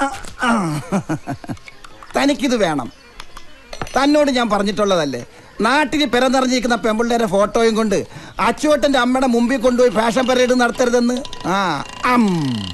ആ. തനിക്കിത് വേണം തന്നോട് ഞാൻ പറഞ്ഞിട്ടുള്ളതല്ലേ നാട്ടിൽ പിറന്നിറങ്ങിയിരിക്കുന്ന പെമ്പിള്ളേരെ ഫോട്ടോയും കൊണ്ട് അച്ചുവട്ടന്റെ അമ്മയുടെ മുമ്പിൽ കൊണ്ടുപോയി ഫാഷൻ പരേഡ് നടത്തരുതെന്ന് ആ അം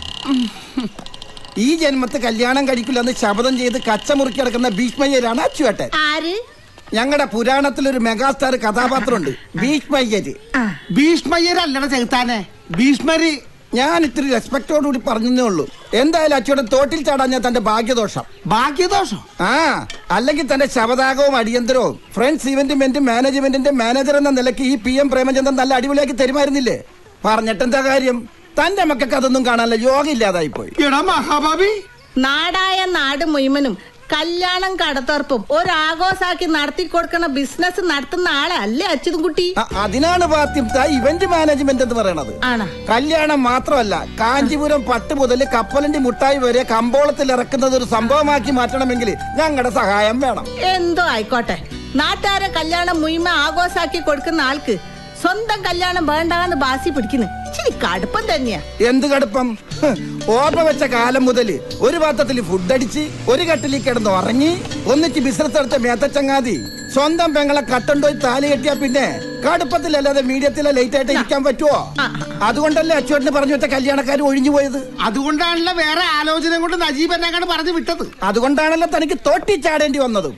ഈ ജന്മത്ത് കല്യാണം കഴിക്കില്ലെന്ന് ശപഥം ചെയ്ത് കച്ചമുറുക്കി കിടക്കുന്ന ഭീഷ്മയ്യരാണ് അച്ചുവേട്ടൻ ആര് ഞങ്ങളുടെ പുരാണത്തിൽ ഒരു മെഗാസ്റ്റാർ കഥാപാത്രമുണ്ട് ഭീഷ്മയ്യര് ഭീഷ്മയ്യരല്ലട ചെകുത്താനെ ഭീഷ്മര് ഞാൻ ഇത്തിരി റെസ്പെക്ടോടുകൂടി പറഞ്ഞേ ഉള്ളൂ എന്തായാലും അച്ചുവേട്ടൻ തോട്ടിൽ ചാടാൻ ഞാൻ തന്റെ ഭാഗ്യദോഷം ഭാഗ്യദോഷം ആ അല്ലെങ്കിൽ തന്റെ ശവദാകവും അടിയന്തരവും ഫ്രണ്ട്സ് ഇവന്റുമെന്റും മാനേജ്മെന്റിന്റെ മാനേജർ എന്ന നിലയ്ക്ക് ഈ പി എം പ്രേമചന്ദ്രൻ നല്ല അടിപൊളിയാക്കി തരുമായിരുന്നില്ലേ പറഞ്ഞിട്ടെന്താ കാര്യം തന്റെ മക്കൾക്ക് അതൊന്നും കാണാനുള്ള യോഗം ഇല്ലാതായി പോയി എടാ മഹാഭാവി നാടായ നാട് മുഴുവനും കല്യാണം കടത്തുറപ്പും ഒരാഘോഷാക്കി നടത്തി കൊടുക്കണ ബിസിനസ് നടത്തുന്ന ആളല്ലേ അച്യുതും കുട്ടി അ- അതിനാണ് പാത്യം ഇവന്റ് മാനേജ്മെന്റ് എന്ന് പറയണത് ആണോ കല്യാണം മാത്രമല്ല കാഞ്ചീപുരം പട്ട് മുതൽ കപ്പലണ്ടി മുട്ടായി വരെ കമ്പോളത്തിൽ ഇറക്കുന്നത് ഒരു സംഭവമാക്കി മാറ്റണമെങ്കിൽ ഞങ്ങളുടെ സഹായം വേണം എന്തോ ആയിക്കോട്ടെ നാട്ടുകാരെ കല്യാണം മുയിമ ആഘോഷാക്കി കൊടുക്കുന്ന ആൾക്ക് സ്വന്തം കല്യാണം വേണ്ടാന്ന് ബാസി പിടിക്കുന്നു ഇച്ചിരി കടുപ്പം തന്നെയാ എന്ത് കടുപ്പം ഹ്, ഓർമ്മ വെച്ച കാലം മുതൽ ഒരു പാത്രത്തിൽ ഫുഡ് അടിച്ച് ഒരു കട്ടിലിൽ കിടന്ന് ഉറങ്ങി ഒന്നിച്ച് ബിസിനസ് നടത്ത മേത്തച്ചങ്ങാതി സ്വന്തം പെങ്ങളെ കട്ടുണ്ടോയി താലി കെട്ടിയാ പിന്നെ കടുപ്പത്തിലല്ലാതെ മീഡിയത്തിലെ ലേറ്റ് ആയിട്ട് ഇരിക്കാൻ പറ്റുമോ ആ, അതുകൊണ്ടല്ലേ അച്ചുവേട്ടന് പറഞ്ഞു വെച്ച കല്യാണക്കാർ ഒഴിഞ്ഞു പോയത് അതുകൊണ്ടാണല്ലോ വേറെ ആലോചന കൊണ്ട് നജീബ് എന്നെ പറഞ്ഞു വിട്ടത് അതുകൊണ്ടാണല്ലോ തനിക്ക് തോട്ടി ചാടേണ്ടി വന്നതും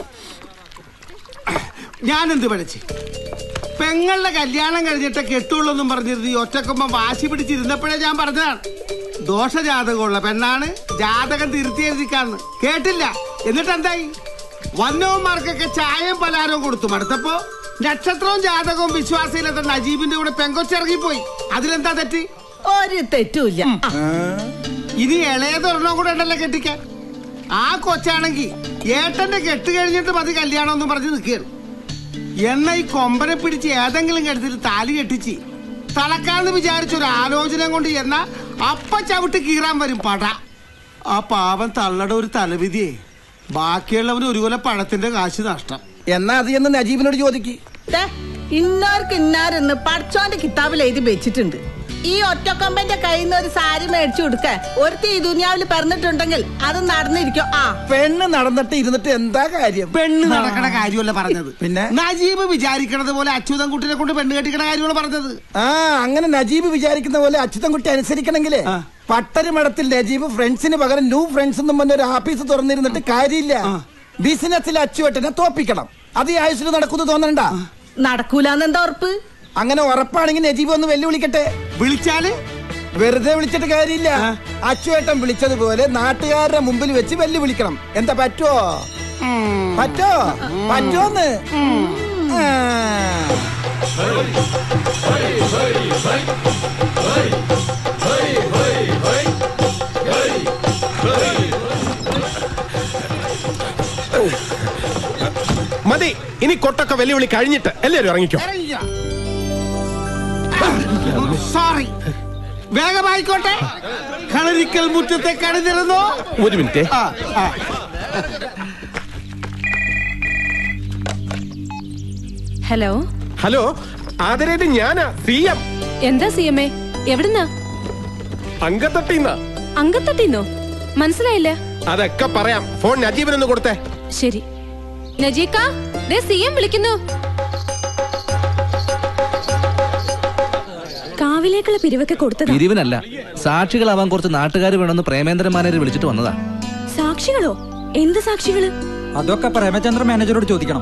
ഞാൻ എന്ത് പഠിച്ച് പെങ്ങളുടെ കല്യാണം കഴിഞ്ഞിട്ട് കെട്ടുള്ളൂന്നും പറഞ്ഞിരുന്നു ഈ ഒറ്റക്കൊമ്പം വാശി പിടിച്ചിരുന്നപ്പോഴേ ഞാൻ പറഞ്ഞതാണ് ദോഷജാതകമുള്ള പെണ്ണാണ് ജാതകം തിരുത്തി എഴുതിക്കാന്ന് കേട്ടില്ല എന്നിട്ട് എന്തായി വന്നവന്മാർക്കൊക്കെ ചായയും പലഹാരവും കൊടുത്തു മടുത്തപ്പോ നക്ഷത്രവും ജാതകവും വിശ്വാസയിലെത്ത നജീബിന്റെ കൂടെ പെങ്കൊച്ചിറങ്ങിപ്പോയി അതിലെന്താ തെറ്റ് ഒരു തെറ്റുമില്ല ആ, ഇനി ഇളയതൊരെണ്ണം കൂടെ ഉണ്ടല്ലോ കെട്ടിക്കാൻ ആ കൊച്ചാണെങ്കി ഏട്ടന്റെ കെട്ട് കഴിഞ്ഞിട്ട് മതി കല്യാണം എന്ന് പറഞ്ഞ് നിൽക്കുകയാണ് എന്ന ഈ കൊമ്പനെ പിടിച്ച് ഏതെങ്കിലും കരുത്തിൽ താലി കെട്ടിച്ച് തളക്കാന്ന് വിചാരിച്ച ഒരു ആലോചന കൊണ്ട് എന്ന അപ്പ ചവിട്ട് കീറാൻ വരും പട ആ പാവം തള്ളയുടെ ഒരു തലവിധിയെ ബാക്കിയുള്ളവന് ഒരു കൊല പഴത്തിന്റെ കാശ് നഷ്ടം എന്നാ അത് എന്ന് നജീബിനോട് ചോദിക്ക് ദേ, ഇന്നാർക്ക് ഇന്നാരെന്ന് പഠിച്ചോന്റെ കിതാബിൽ എഴുതി വെച്ചിട്ടുണ്ട് ഈ ഒറ്റക്കൊമ്പന്റെ കയ്യിൽ നിന്ന് ഒരു സാരി മേടിച്ചു കൊടുക്കാൻ ഒരുത്തി ഈ ദുനിയാവിൽ പറഞ്ഞിട്ടുണ്ടെങ്കിൽ അത് നടന്നിരിക്കും ആ പെണ്ണ് നടന്നിട്ട് ഇരുന്നിട്ട് എന്താ കാര്യം പെണ്ണ് നടക്കണ കാര്യമല്ല പറഞ്ഞത് പിന്നെ? നജീബ് വിചാരിക്കണത് പോലെ അച്യുതൻ കുട്ടിനെ കൊണ്ട് പെണ്ണ് കെട്ടിക്കണ കാര്യമാണ് പറഞ്ഞത് ആ അങ്ങനെ നജീബ് വിചാരിക്കുന്ന പോലെ അച്യുതൻകുട്ടി അനുസരിക്കണമെങ്കിലേ ആ. പട്ടരി മഠത്തിൽ നജീബ് ഫ്രണ്ട്സിന് പകരം ന്യൂ ഫ്രണ്ട്സ് എന്നും പറഞ്ഞ ഒരു ആഫീസ് തുറന്നിരുന്നിട്ട് കാര്യമില്ല ബിസിനസ്സിൽ അച്ചുവെട്ടിനെ തോപ്പിക്കണം അത് ഈ ആയുസിൽ നടക്കുന്നു തോന്നണ്ട നടക്കൂലെന്ന് എന്താ ഉറപ്പ് അങ്ങനെ ഉറപ്പാണെങ്കിൽ നജീബ് ഒന്ന് വെല്ലുവിളിക്കട്ടെ വിളിച്ചാല് വെറുതെ വിളിച്ചിട്ട് കാര്യമില്ല അച്ചുവേട്ടൻ വിളിച്ചതുപോലെ നാട്ടുകാരുടെ മുമ്പിൽ വെച്ച് വെല്ലുവിളിക്കണം എന്താ പറ്റുമോ പറ്റോ പറ്റോന്ന് ആ. മതി ഇനി കൊട്ടൊക്കെ വെല്ലുവിളി കഴിഞ്ഞിട്ട് എല്ലാവരും ഇറങ്ങിക്കോ സോറി വേഗമായിക്കോട്ടെ കളരിക്കൽ മുറ്റത്തെ കണിതിരുന്നോ ഒരു മിനിറ്റ് ആ ആ ഹലോ ഹലോ ആദരേത് ഞാനാ സി എം എന്താ സി എം എ എവിടുന്നാ അങ്കത്തട്ടിന്ന അങ്കത്തട്ടിന്നോ മനസ്സിലായില്ല അതൊക്കെ പറയാം ഫോൺ നജീബിനൊന്ന് കൊടുത്തേ ശരി നജീക്ക ദേ സി എം വിളിക്കുന്നു കാവിലേക്കുള്ള പിരിവൊക്കെ കൊടുത്തതാ പിരിവിനല്ല സാക്ഷികളാവാൻ കുറച്ച് നാട്ടുകാർ വേണമെന്ന് പ്രേമേന്ദ്രൻ മാനേജർ വിളിച്ചിട്ട് വന്നതാ സാക്ഷികളോ എന്ത് സാക്ഷികള് അതൊക്കെ പ്രേമചന്ദ്ര മാനേജറോട് ചോദിക്കണം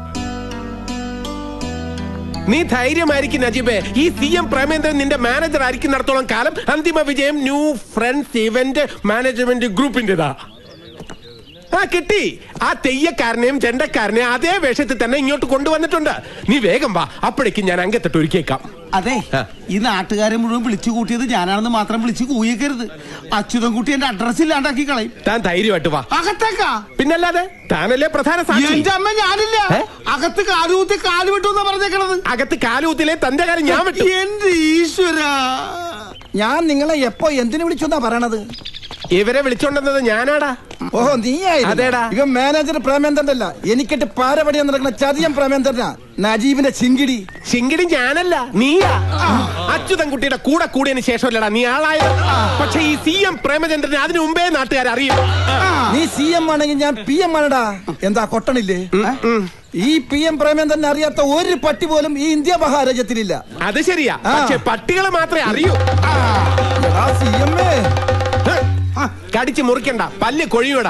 നീ ധൈര്യമായിരിക്കും നജീബേ ഈ സി എം പ്രേമേന്ദ്രൻ നിന്റെ മാനേജർ ആയിരിക്കും നടത്തോളം കാലം അന്തിമ വിജയം ന്യൂ ഫ്രണ്ട്സ് ഇവന്റ് മാനേജ്മെന്റ് ഗ്രൂപ്പിന്റേതാ ആ കിട്ടി ആ തെയ്യക്കാരനെയും ചെണ്ടക്കാരനെയും അതേ വേഷത്തിൽ തന്നെ ഇങ്ങോട്ട് കൊണ്ടുവന്നിട്ടുണ്ട് നീ വേഗം വാ അപ്പോഴേക്കും ഞാൻ അങ്കത്തിട്ട് ഒരുക്കിയേക്കാം അതെ ഈ നാട്ടുകാരെ മുഴുവൻ വിളിച്ചു കൂട്ടിയത് ഞാനാണെന്ന് മാത്രം വിളിച്ചു കൂയിക്കരുത് അച്യുതൻ കുട്ടി എന്റെ അഡ്രസ് ഇല്ലാണ്ടാക്കി കളയും താൻ ധൈര്യമായിട്ട് വാ അകത്തേക്കാ പിന്നല്ലാതെ താനല്ലേ പ്രധാന സാക്ഷി എന്റെ അമ്മ ഞാനില്ല ഏ? അകത്ത് കാലുകുത്തി കാല് വിട്ടു എന്നാ പറഞ്ഞേക്കണത് അകത്ത് കാലൂത്തിലെ തന്റെ കാര്യം ഞാൻ വിട്ടു എന്റെ ഈശ്വര ഞാൻ നിങ്ങളെ എപ്പോ എന്തിനു വിളിച്ചു എന്നാ പറയണത് ഇവരെ വിളിച്ചോണ്ടെന്നത് ഞാനാടാ ഓഹോ നീ അതേടാ. ഇവൻ മാനേജർ പ്രേമേന്ദ്രൻ അല്ല എനിക്കിട്ട് പാരപടിയാൻ നടക്കുന്ന ചതിയം പ്രേമേന്ദ്രനാ നജീബിന്റെ ചിങ്കിടി ശിങ്കിടി ഞാനല്ല നീയാ അച്യുതൻകുട്ടിയുടെ കൂടെ കൂടിയതിന് ശേഷമല്ലടാ നീ ആളായത് പക്ഷെ ഈ സി എം പ്രേമചന്ദ്രനെ അതിനു മുമ്പേ നാട്ടുകാർ അറിയും നീ സി എം ആണെങ്കിൽ ഞാൻ പി എം ആണടാ എന്താ കൊട്ടണില്ലേ ഈ പി എം പ്രേമേന്ദ്രനെ അറിയാത്ത ഒരു പട്ടി പോലും ഈ ഇന്ത്യ മഹാരാജ്യത്തിലില്ല അത് ശരിയാ ആ. പക്ഷെ പട്ടികളെ മാത്രമേ അറിയൂ സി എം കടിച്ച് മുറിക്കണ്ട പല്ല് കൊഴിയൂടാ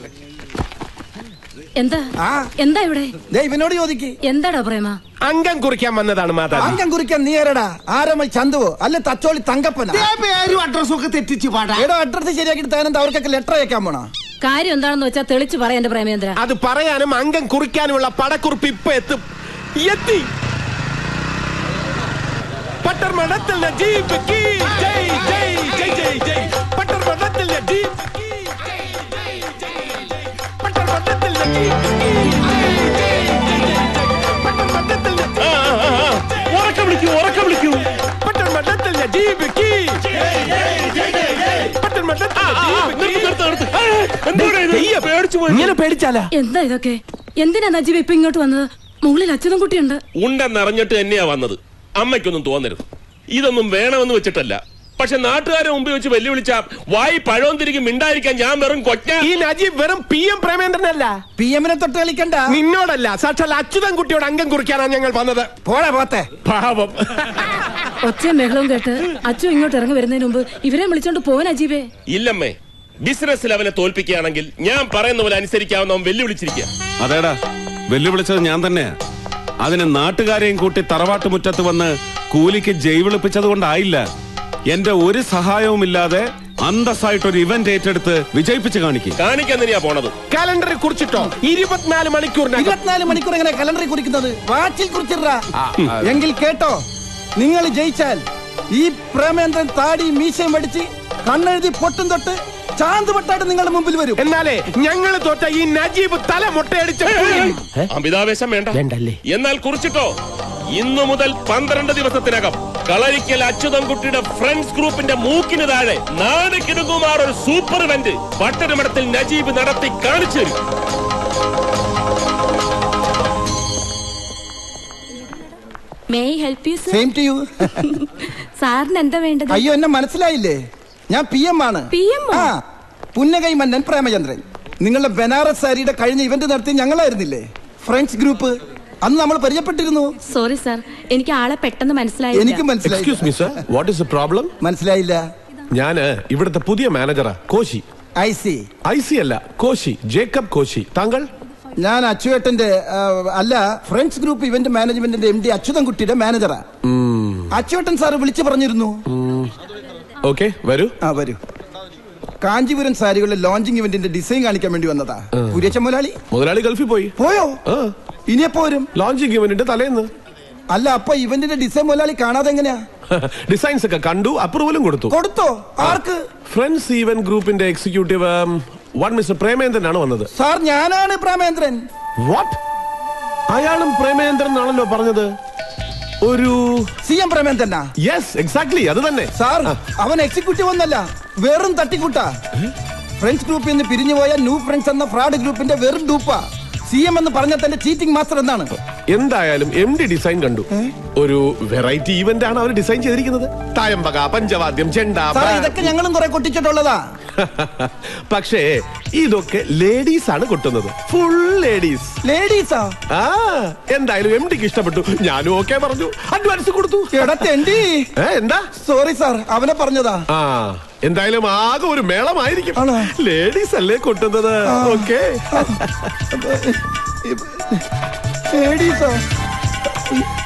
എന്താ ആ എന്താ ഇവിടെ ദേ ഇവനോട് ചോദിക്ക് എന്താടാ പ്രേമ അംഗം കുറിക്കാൻ വന്നതാണ് മാതാ അംഗം കുറിക്കാൻ നീ ആരടാ ആരമൽ ചന്തുവോ അല്ല തച്ചോളി തങ്കപ്പന ദേ പേരും അഡ്രസ്സും ഒക്കെ തെറ്റിച്ച് പാടാ എടോ അഡ്രസ് ശരിയാക്കിട്ട് താനെന്താ അവർക്കൊക്കെ ലെറ്റർ അയക്കാൻ പോണോ കാര്യം എന്താണെന്ന് വെച്ചാ തെളിച്ചു പറയാ എന്റെ പ്രേമേന്ദ്ര അത് പറയാനും അംഗം കുറിക്കാനുമുള്ള പടക്കുറിപ്പ് ഇപ്പൊ എത്തും എത്തി പട്ടർ മഠത്തിൽ നജീബ് കീ ജയ് ജയ് ജയ് ജയ് ജയ് പട്ടർ മഠത്തിൽ നജീബ് കീ ജയ് ജയ് ജയ് ജയ് പട്ടർ മഠത്തിൽ നജീബ് കീ ജയ് ജയ് ജയ് ജയ് പട്ടർ മഠത്തിൽ ഉറക്കം വിളിക്കൂ ഉറക്കം വിളിക്കൂ പട്ടർ മഠത്തിൽ നജീബ് കീ ജയ് ജയ് ജയ് ജയ് പട്ടർ മഠത്തിൽ ഇങ്ങനെ പേടിച്ചാലാ എന്താ ഇതൊക്കെ എന്തിനാ നജീബ് ഇപ്പൊ ഇങ്ങോട്ട് വന്നത് മുകളിൽ അച്ഛനും കുട്ടിയുണ്ട് ഉണ്ടെന്നറിഞ്ഞിട്ട് തന്നെയാ വന്നത് അമ്മയ്ക്കൊന്നും തോന്നരുത് ഇതൊന്നും വേണമെന്ന് വെച്ചിട്ടല്ല പക്ഷെ നാട്ടുകാരെ മുമ്പിൽ വെച്ച് വെല്ലുവിളിച്ച വായി പഴവും തിരികെ മിണ്ടായിരിക്കാൻ ഞാൻ വെറും കൊച്ച ഈ നജീബ് വെറും പി എം പ്രേമേന്ദ്രനല്ല പി എമ്മിനെ തൊട്ട് കളിക്കണ്ട നിന്നോടല്ല സാക്ഷാൽ അച്യുതൻ കുട്ടിയോട് അംഗം കുറിക്കാനാണ് ഞങ്ങൾ വന്നത് പോടെ പോത്തെ പാവം ഒച്ചയും ബഹളവും കേട്ട് അച്ഛൻ ഇങ്ങോട്ട് ഇറങ്ങി വരുന്നതിന് മുമ്പ് ഇവരെ വിളിച്ചോണ്ട് പോവാൻ അജീബേ ഇല്ലമ്മേ ബിസിനസ്സിൽ അവനെ തോൽപ്പിക്കുകയാണെങ്കിൽ ഞാൻ പറയുന്ന പോലെ അനുസരിക്കാവുന്ന അവൻ വെല്ലുവിളിച്ചിരിക്കുക അതേടാ വെല്ലുവിളിച്ചത് ഞാൻ തന്നെയാ അതിന് നാട്ടുകാരെയും കൂട്ടി തറവാട്ട് മുറ്റത്ത് വന്ന് കൂലിക്ക് ജയ് വിളിപ്പിച്ചത് കൊണ്ടായില്ല എന്റെ ഒരു സഹായവുമില്ലാതെ അന്തസ്സായിട്ട് ഒരു ഇവന്റ് ഏറ്റെടുത്ത് വിജയിപ്പിച്ച് കാണിക്കും കാണിക്കാൻ തന്നെയാ പോണത് കലണ്ടറിൽ കുറിച്ചിട്ടോ ഇരുപത്തിനാല് മണിക്കൂറിനകം ഇരുപത്തിനാല് മണിക്കൂർ എങ്ങനെ കലണ്ടറിൽ കുറിക്കുന്നത് വാച്ചിൽ കുറിച്ചിടാ എങ്കിൽ കേട്ടോ നിങ്ങൾ ജയിച്ചാൽ ഈ പ്രേമേന്ദ്രൻ താടി മീശയും പഠിച്ച് കണ്ണെഴുതി പൊട്ടും തൊട്ട് ചാന്ത് പൊട്ടായിട്ട് നിങ്ങളുടെ മുമ്പിൽ വരും എന്നാലേ ഞങ്ങൾ തോറ്റ ഈ നജീബ് തല മുട്ടയടിച്ച അമിതാവേശം വേണ്ട വേണ്ടല്ലേ? എന്നാൽ കുറിച്ചിട്ടോ ഇന്നു മുതൽ പന്ത്രണ്ട് ദിവസത്തിനകം കളരിക്കൽ അച്യുതൻകുട്ടിയുടെ ഫ്രണ്ട്സ് ഗ്രൂപ്പിന്റെ മൂക്കിന് താഴെ നാട് കിടുങ്ങുമാർ ഒരു സൂപ്പർ ഇവന്റ് പട്ടണമടത്തിൽ നജീബ് നടത്തി കാണിച്ചു തരും may help you same to you സാറിന് എന്താ വേണ്ടത് അയ്യോ എന്നെ മനസ്സിലായില്ലേ ഞാൻ പി എം ആണ് PM ഓ? ആ പുന്നകൈ മന്നൻ പ്രേമചന്ദ്രൻ നിങ്ങളുടെ ബനാറസ് സാരിയുടെ കഴിഞ്ഞ ഇവന്റ് നടത്തി ഞങ്ങളായിരുന്നില്ലേ ഫ്രണ്ട്സ് ഗ്രൂപ്പ് അന്ന് നമ്മൾ പരിചയപ്പെട്ടിരുന്നു സോറി സാർ എനിക്ക് ആളെ പെട്ടെന്ന് മനസ്സിലായി എനിക്ക് മനസ്സിലായി excuse me sir what is a problem മനസ്സിലായില്ല ഞാന് ഇവിടുത്തെ പുതിയ മാനേജറാ Koshy I C I C അല്ല കോശി ജേക്കബ് കോശി താങ്കൾ ഞാൻ അച്ചുവേട്ടന്റെ ആ, അല്ല ഫ്രണ്ട്സ് ഗ്രൂപ്പ് ഇവന്റ് മാനേജ്മെന്റിന്റെ എം ഡി അച്യുതൻകുട്ടിയുടെ മാനേജറാ അച്ചുവേട്ടൻ സാറ് വിളിച്ചു പറഞ്ഞിരുന്നു ഓക്കെ വരൂ ആ വരൂ കാഞ്ചീപുരം സാരികളുടെ ലോഞ്ചിങ് ഇവന്റിന്റെ ഡിസൈൻ കാണിക്കാൻ വേണ്ടി വന്നതാ കുര്യച്ച മുതലാളി മുതലാളി ഗൾഫിൽ പോയി പോയോ ആ ഇനിയെപ്പോ വരും ലോഞ്ചിങ് ഇവന്റിന്റെ തലേന്ന് അല്ല അപ്പൊ ഇവന്റിന്റെ ഡിസൈൻ മുതലാളി കാണാതെ എങ്ങനെയാ ഡിസൈൻസ് ഒക്കെ കണ്ടു അപ്രൂവലും കൊടുത്തു കൊടുത്തോ ആർക്ക് ഫ്രണ്ട്സ് ഈവൻ ഗ്രൂപ്പിന്റെ എക്സിക്യൂട്ടീവ് വൺ മിസ്റ്റർ പ്രേമേന്ദ്രൻ ആണ് വന്നത് സാർ ഞാനാണ് പ്രേമേന്ദ്രൻ വാട്ട് അയാളും പ്രേമേന്ദ്രൻ ആണല്ലോ പറഞ്ഞത് ഒരു സി എം പ്രേമേന്ദ്രനാ യെസ് എക്സാക്ട്ലി അത് തന്നെ സാർ അവൻ എക്സിക്യൂട്ടീവ് ഒന്നല്ല വെറും തട്ടിക്കൂട്ടാ ഫ്രണ്ട്സ് ഗ്രൂപ്പിൽ നിന്ന് പിരിഞ്ഞുപോയ ന്യൂ ഫ്രണ്ട്സ് എന്ന ഫ്രോഡ് ഗ്രൂപ്പിന്റെ വെറും ഡൂപ്പാ സി എം എന്ന് പറഞ്ഞ തന്റെ ചീറ്റിംഗ് മാസ്റ്റർ എന്നാണ് എന്തായാലും എം ഡി ഡിസൈൻ കണ്ടു ഒരു വെറൈറ്റി ഈവന്റ് ആണ് അവർ ഡിസൈൻ ചെയ്തിരിക്കുന്നത് തായമ്പക പഞ്ചവാദ്യം ചെണ്ട സാർ ബാ- ഇതൊക്കെ ഞങ്ങളും കുറെ കൊട്ടിച്ചിട്ടുള്ളതാ പക്ഷേ ഇതൊക്കെ ലേഡീസ് ആണ് കൊട്ടുന്നത് ഫുൾ ലേഡീസ് ലേഡീസാ ആ എന്തായാലും എം ഡിക്ക് ഇഷ്ടപ്പെട്ടു ഞാനും ഓക്കെ പറഞ്ഞു അഡ്വാൻസ് കൊടുത്തു എടത്തെണ്ടി ഏ, എന്താ സോറി സാർ അവനെ പറഞ്ഞതാ ആ എന്തായാലും ആകെ ഒരു മേളമായിരിക്കും ആണോ? ലേഡീസ് അല്ലേ കൊട്ടുന്നത് ഓക്കെ ലേഡീസാ